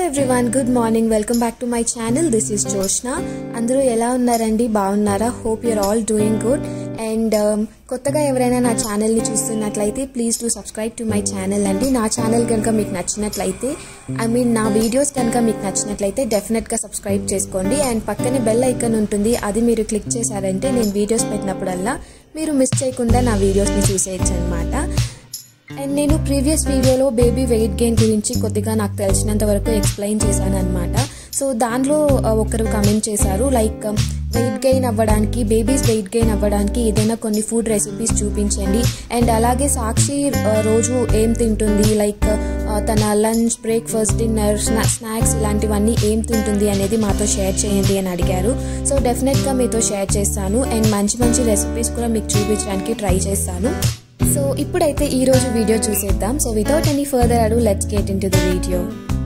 everyone good morning welcome back to my channel this is Joshna అందరూ ఎలా ఉన్నారండి బాగున్నారా hope your all doing good and కొత్తగా ఎవరైనా నా ఛానల్ని చూస్తున్నట్లయితే please to subscribe to my channel అండి నా ఛానల్ కనుక మీకు నచ్చినట్లయితే ఐ మీన్ నా వీడియోస్ కనుక మీకు నచ్చినట్లయితే డెఫినెట్గా సబ్స్క్రైబ్ చేసుకోండి అండ్ పక్కనే బెల్ ఐకన్ ఉంటుంది అది మీరు క్లిక్ చేశారంటే నేను వీడియోస్ పెట్టినప్పుడల్లా మీరు మిస్ చేయకుండా నా వీడియోస్ని చూసేయచ్చు అనమాట అండ్ నేను ప్రీవియస్ వీడియోలో బేబీ వెయిట్ గెయిన్ గురించి కొద్దిగా నాకు తెలిసినంత వరకు ఎక్స్ప్లెయిన్ చేశాను అనమాట సో దానిలో ఆ, ఒకరు కమెంట్ చేశారు లైక్ వెయిట్ గెయిన్ అవ్వడానికి బేబీస్ వెయిట్ గెయిన్ అవ్వడానికి ఏదైనా కొన్ని ఫుడ్ రెసిపీస్ చూపించండి అండ్ అలాగే సాక్షి ఆ, రోజు ఏం తింటుంది లైక్ ఆ, తన లంచ్ బ్రేక్ఫాస్ట్ డిన్నర్ స్నాక్స్ ఇలాంటివన్నీ ఏం తింటుంది అనేది మాతో షేర్ చేయండి అని అడిగారు సో డెఫినెట్గా మీతో షేర్ చేస్తాను అండ్ మంచి మంచి రెసిపీస్ కూడా మీకు చూపించడానికి ట్రై చేస్తాను సో ఇప్పుడైతే ఈ రోజు వీడియో చూసేద్దాం so without any further ado let's get into the video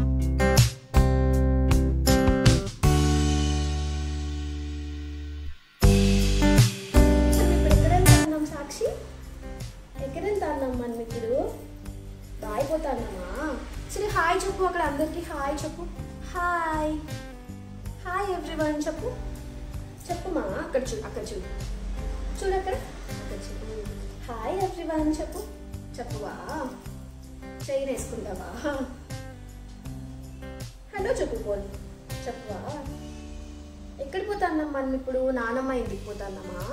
ఇప్పుడు ఎక్కడెళ్తా ఉన్నాం సాక్షి ఎక్కడెళ్తా ఉన్నాం మనం ఇప్పుడు బాయిపోతానమ్మా సరే హాయ్ చెప్పు అక్కడ అందరికి హాయ్ చెప్పు హాయ్ హాయ్ ఎవ్రీవన్ చెప్పు చెప్పుమా అక్కడ చూడు అక్కడ చూడు చూడు అక్కడ అక్కడ చూడు హాయ్ ఎవ్రీవన్ చెప్పు చెప్పువా చైన్ వేసుకుంటావా హలో చెప్పు పోల్ చెప్పువా ఎక్కడికి పోతాన్నాం మనం ఇప్పుడు నానమ్మ ఇంటికి పోతాన్నామా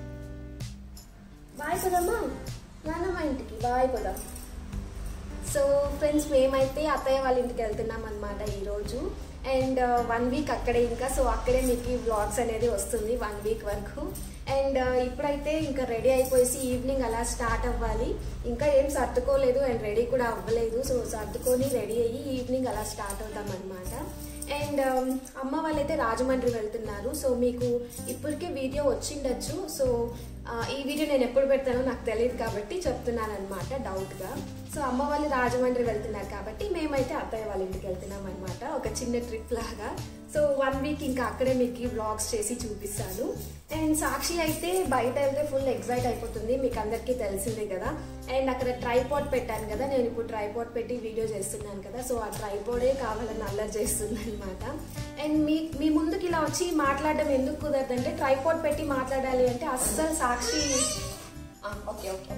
బాయ్ కదమ్మా నానమ్మ ఇంటికి బాయ్ కదా సో ఫ్రెండ్స్ మేమైతే అత్తయ్య వాళ్ళ ఇంటికి వెళ్తున్నాం అనమాట ఈరోజు అండ్ వన్ వీక్ అక్కడే ఇంకా సో అక్కడే మీకు వ్లాగ్స్ అనేది వస్తుంది వన్ వీక్ వరకు అండ్ ఇప్పుడైతే ఇంకా రెడీ అయిపోయేసి ఈవినింగ్ అలా స్టార్ట్ అవ్వాలి ఇంకా ఏం సర్దుకోలేదు అండ్ రెడీ కూడా అవ్వలేదు సో సర్దుకొని రెడీ అయ్యి ఈవినింగ్ అలా స్టార్ట్ అవుతాం అనమాట అండ్ అమ్మ వాళ్ళైతే రాజమండ్రి వెళ్తున్నారు సో మీకు ఇప్పటికే వీడియో వచ్చిండొచ్చు సో ఆ, ఈ వీడియో నేను ఎప్పుడు పెడతానో నాకు తెలియదు కాబట్టి చెప్తున్నాను అనమాట డౌట్గా సో అమ్మ వాళ్ళు రాజమండ్రి వెళ్తున్నారు కాబట్టి మేమైతే అత్తయ్య వాళ్ళ ఇంటికి వెళ్తున్నాం అనమాట ఒక చిన్న ట్రిప్ లాగా సో వన్ వీక్ ఇంకా అక్కడే మీకు వ్లాగ్స్ చేసి చూపిస్తాను అండ్ సాక్షి అయితే బయట వెళ్తే ఫుల్ ఎగ్జైట్ అయిపోతుంది మీకు అందరికీ తెలిసిందే కదా అండ్ అక్కడ ట్రైపాడ్ పెట్టాను కదా నేను ఇప్పుడు ట్రైపాడ్ పెట్టి వీడియో చేస్తున్నాను కదా సో ఆ ట్రైపాడే కావాలని అల్లరి చేస్తుంది అనమాట అండ్ మీ మీ ముందుకు ఇలా వచ్చి మాట్లాడడం ఎందుకు కుదరదంటే ట్రైపాడ్ పెట్టి మాట్లాడాలి అంటే అస్సలు సాక్షి ఆ, ఓకే ఓకే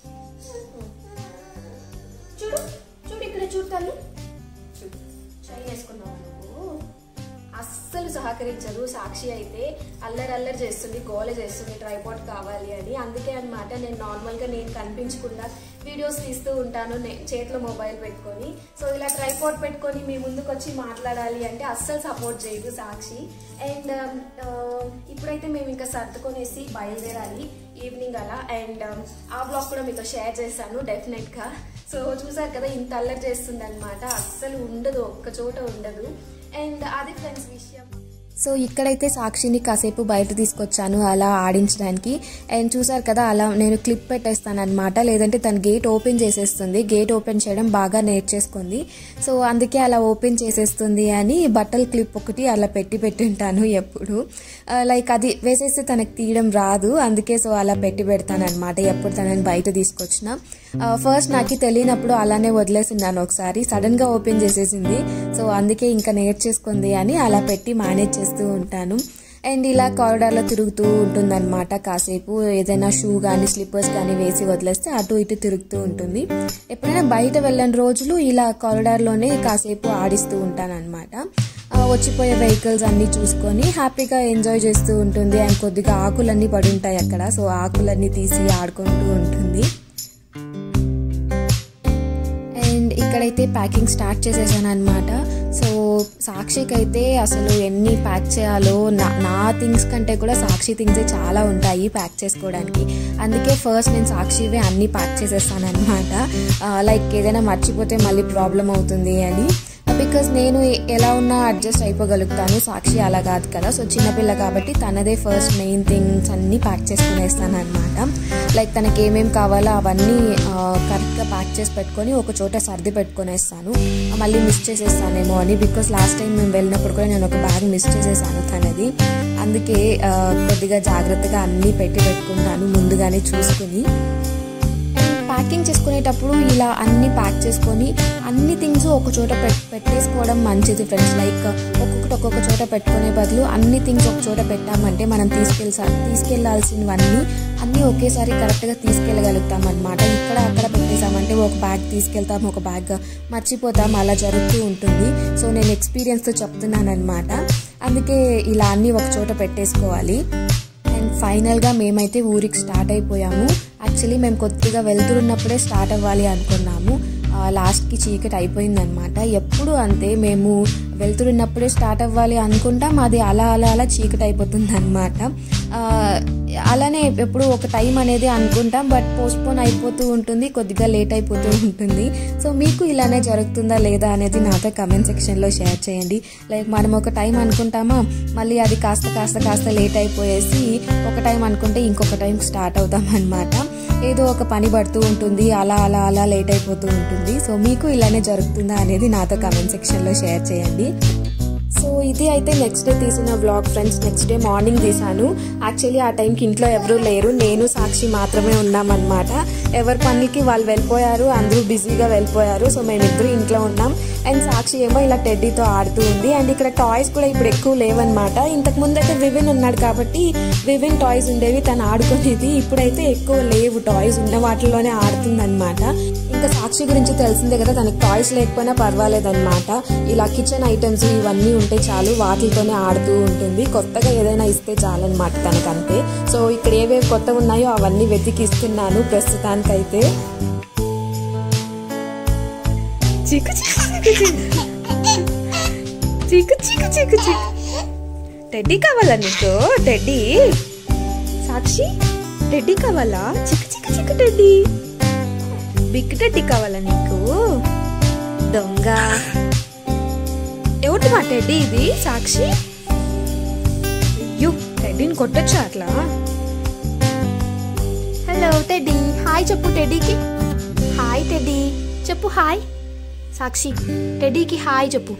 చూడు చూడు ఇక్కడ చూడు తల్లి చూడు చైన్ వేసుకున్నావు నువ్వు అస్సలు సహకరించదు సాక్షి అయితే అల్లరి అల్లరి చేస్తుంది గోల చేస్తుంది ట్రైపాడ్ కావాలి అని అందుకే అన్నమాట నేను నార్మల్గా నేను కనిపించకుండా వీడియోస్ తీస్తూ ఉంటాను నే- చేతిలో మొబైల్ పెట్టుకొని సో ఇలా ట్రైపాడ్ పెట్టుకొని మీ ముందుకు వచ్చి మాట్లాడాలి అంటే అస్సలు సపోర్ట్ చేయదు సాక్షి అండ్ ఇప్పుడైతే మేము ఇంకా సర్దుకొనేసి బయలుదేరాలి ఈవినింగ్ అలా అండ్ ఆ బ్లాగ్ కూడా మీతో షేర్ చేశాను డెఫినెట్గా సో చూసారు కదా ఇంత అల్లరి చేస్తుంది అనమాట అస్సలు ఉండదు ఒక్క చోట ఉండదు అండ్ అది ఫ్రెండ్స్ విషయం సో ఇక్కడైతే సాక్షిని కాసేపు బయట తీసుకొచ్చాను అలా ఆడించడానికి అండ్ చూసారు కదా అలా నేను క్లిప్ పెట్టేస్తాను అనమాట లేదంటే తను గేట్ ఓపెన్ చేసేస్తుంది గేట్ ఓపెన్ చేయడం బాగా నేర్చేసుకుంది సో అందుకే అలా ఓపెన్ చేసేస్తుంది అని బట్టల క్లిప్ ఒకటి అలా పెట్టి పెట్టింటాను ఎప్పుడు లైక్ అది వేసేస్తే తనకు తీయడం రాదు అందుకే సో అలా పెట్టి పెడతాను అనమాట ఎప్పుడు తనని బయట తీసుకొచ్చినా ఫస్ట్ నాకు తెలియనప్పుడు అలానే వదిలేసిన్నాను ఒకసారి సడన్ గా ఓపెన్ చేసేసింది సో అందుకే ఇంకా నేర్చేసుకుంది అని అలా పెట్టి మేనేజ్ చేస్తూ ఉంటాను అండ్ ఇలా కారిడార్లో తిరుగుతూ ఉంటుందన్నమాట కాసేపు ఏదైనా షూ కానీ స్లిప్పర్స్ కానీ వేసి వదిలేస్తే అటు ఇటు తిరుగుతూ ఉంటుంది ఎప్పుడైనా బయట వెళ్ళని రోజులు ఇలా కారిడార్లోనే కాసేపు ఆడిస్తూ ఉంటాను అనమాట వచ్చిపోయే వెహికల్స్ అన్ని చూసుకొని హ్యాపీగా ఎంజాయ్ చేస్తూ ఉంటుంది అండ్ కొద్దిగా ఆకులన్నీ పడి ఉంటాయి అక్కడ సో ఆకులన్నీ తీసి ఆడుకుంటూ ఉంటుంది అండ్ ఇక్కడైతే ప్యాకింగ్ స్టార్ట్ చేసేసాను అనమాట సో సాక్షికి అయితే అసలు ఎన్ని ప్యాక్ చేయాలో నా నా థింగ్స్ కంటే కూడా సాక్షి థింగ్సే చాలా ఉంటాయి ప్యాక్ చేసుకోవడానికి అందుకే ఫస్ట్ నేను సాక్షివే అన్ని ప్యాక్ చేసేస్తాను అనమాట లైక్ ఏదైనా మర్చిపోతే మళ్ళీ ప్రాబ్లం అవుతుంది అని బికాస్ నేను ఎలా ఉన్నా అడ్జస్ట్ అయిపోగలుగుతాను సాక్షి అలా కాదు కదా సో చిన్నపిల్ల కాబట్టి తనదే ఫస్ట్ మెయిన్ థింగ్స్ అన్నీ ప్యాక్ చేసుకునేస్తాను అనమాట లైక్ తనకి ఏమేమి కావాలో అవన్నీ కరెక్ట్గా ప్యాక్ చేసి పెట్టుకొని ఒక చోట సర్ది పెట్టుకునేస్తాను మళ్ళీ మిస్ చేసేస్తానేమో అని బికాస్ లాస్ట్ టైం మేము వెళ్ళినప్పుడు కూడా నేను ఒక బ్యాగ్ మిస్ చేసేసాను తనది అందుకే ఆ, కొద్దిగా జాగ్రత్తగా అన్నీ పెట్టి పెట్టుకుంటాను ముందుగానే చూసుకుని ప్యాకింగ్ చేసుకునేటప్పుడు ఇలా అన్ని ప్యాక్ చేసుకొని అన్ని థింగ్స్ ఒక చోట పెట్ పెట్టేసుకోవడం మంచిది ఫ్రెండ్స్ లైక్ ఒక్కొక్కటి ఒక్కొక్క చోట పెట్టుకునే బదులు అన్ని థింగ్స్ ఒక చోట పెట్టామంటే మనం తీసుకెళ్ళా తీసుకెళ్లాల్సినవన్నీ అన్నీ ఒకేసారి కరెక్ట్గా తీసుకెళ్ళగలుగుతాం అనమాట ఇక్కడ అక్కడ పెట్టేసామంటే ఒక బ్యాగ్ తీసుకెళ్తాం ఒక బ్యాగ్ మర్చిపోతాం అలా జరుగుతూ ఉంటుంది సో నేను ఎక్స్పీరియన్స్తో చెప్తున్నాను అనమాట అందుకే ఇలా అన్నీ ఒక చోట పెట్టేసుకోవాలి అండ్ ఫైనల్గా మేమైతే ఊరికి స్టార్ట్ అయిపోయాము యాక్చువల్లీ మేము కొద్దిగా వెళ్తున్నప్పుడే స్టార్ట్ అవ్వాలి అనుకున్నాము లాస్ట్కి చీకటి అయిపోయిందనమాట ఎప్పుడు అంతే మేము వెళ్తున్నప్పుడే స్టార్ట్ అవ్వాలి అనుకుంటాం అది అలా అలా అలా చీకటి అయిపోతుంది అనమాట అలానే ఎప్పుడు ఒక టైం అనేది అనుకుంటాం బట్ పోస్ట్పోన్ అయిపోతూ ఉంటుంది కొద్దిగా లేట్ అయిపోతూ ఉంటుంది సో మీకు ఇలానే జరుగుతుందా లేదా అనేది నాతో కమెంట్ సెక్షన్లో షేర్ చేయండి లైక్ మనం ఒక టైం అనుకుంటామా మళ్ళీ అది కాస్త కాస్త కాస్త లేట్ అయిపోయేసి ఒక టైం అనుకుంటే ఇంకొక టైం స్టార్ట్ అవుతాం అనమాట ఏదో ఒక పని పడుతూ ఉంటుంది అలా అలా అలా లేట్ అయిపోతూ ఉంటుంది సో మీకు ఇలానే జరుగుతుందా అనేది నాతో కమెంట్ సెక్షన్లో షేర్ చేయండి సో ఇది అయితే నెక్స్ట్ డే తీసిన vlog friends next day morning తీసాను యాక్చువల్లీ ఆ టైంకి ఇంట్లో ఎవరూ లేరు నేను సాక్షి మాత్రమే ఉన్నామన్నమాట ఎవరి పనులకి వాళ్ళు వెళ్ళిపోయారు అందరూ బిజీగా వెళ్ళిపోయారు సో మేమిద్దరు ఇంట్లో ఉన్నాం అండ్ సాక్షి ఏమో ఇలా టెడ్డీతో ఆడుతూ ఉంది అండ్ ఇక్కడ టాయ్స్ కూడా ఇప్పుడు ఎక్కువ లేవన్నమాట ఇంతకు ముందు అయితే వివిన్ ఉన్నాడు కాబట్టి వివిన్ టాయ్స్ ఉండేవి తను ఆడుకునేది ఇప్పుడైతే ఎక్కువ లేవు టాయ్స్ ఉన్న వాటిలోనే ఆడుతుందన్నమాట ఇంకా సాక్షి గురించి తెలిసిందే కదా తనకి టాయ్స్ లేకపోయినా పర్వాలేదన్నమాట ఇలా కిచెన్ ఐటమ్స్ ఇవన్నీ ఉంటే చాలు వాటితోనే ఆడుతూ ఉంటుంది కొత్తగా ఏదైనా ఇస్తే చాలన్నమాట తనకంతే సో ఇక్కడ ఏవేవి కొత్తగా ఉన్నాయో అవన్నీ వెతికి ఇస్తున్నాను ప్రస్తుతానికైతే చిక్కు చిక్కు చిక్కు చిక్కు చిక్కు టెడ్డీ కావాలా నీకు టెడ్డీ సాక్షి టెడ్డీ కావాలా చిక్కు చిక్కు చిక్కు టెడ్డీ బిగ్ టెడ్డీ కావాలా నీకు దొంగ ఎవరిది మా టెడ్డీ ఇది సాక్షి అయ్యో టెడ్డీని కొట్టొచ్చా అట్లా హలో టెడ్డీ హాయ్ చెప్పు టెడ్డీకి హాయ్ టెడ్డీ చెప్పు హాయ్ సాక్షి టెడ్డీకి హాయ్ చెప్పు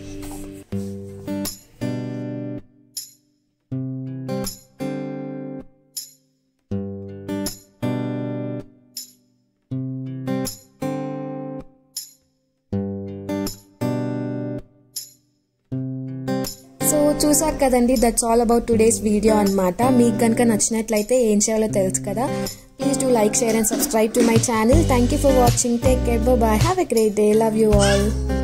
సో చూసారు కదండి that's all about today's video అనమాట మీకు కనుక నచ్చినట్లయితే ఏం చేయాలో తెలుసు కదా please do like share and subscribe to my channel thank you for watching take care bye have a great day love you all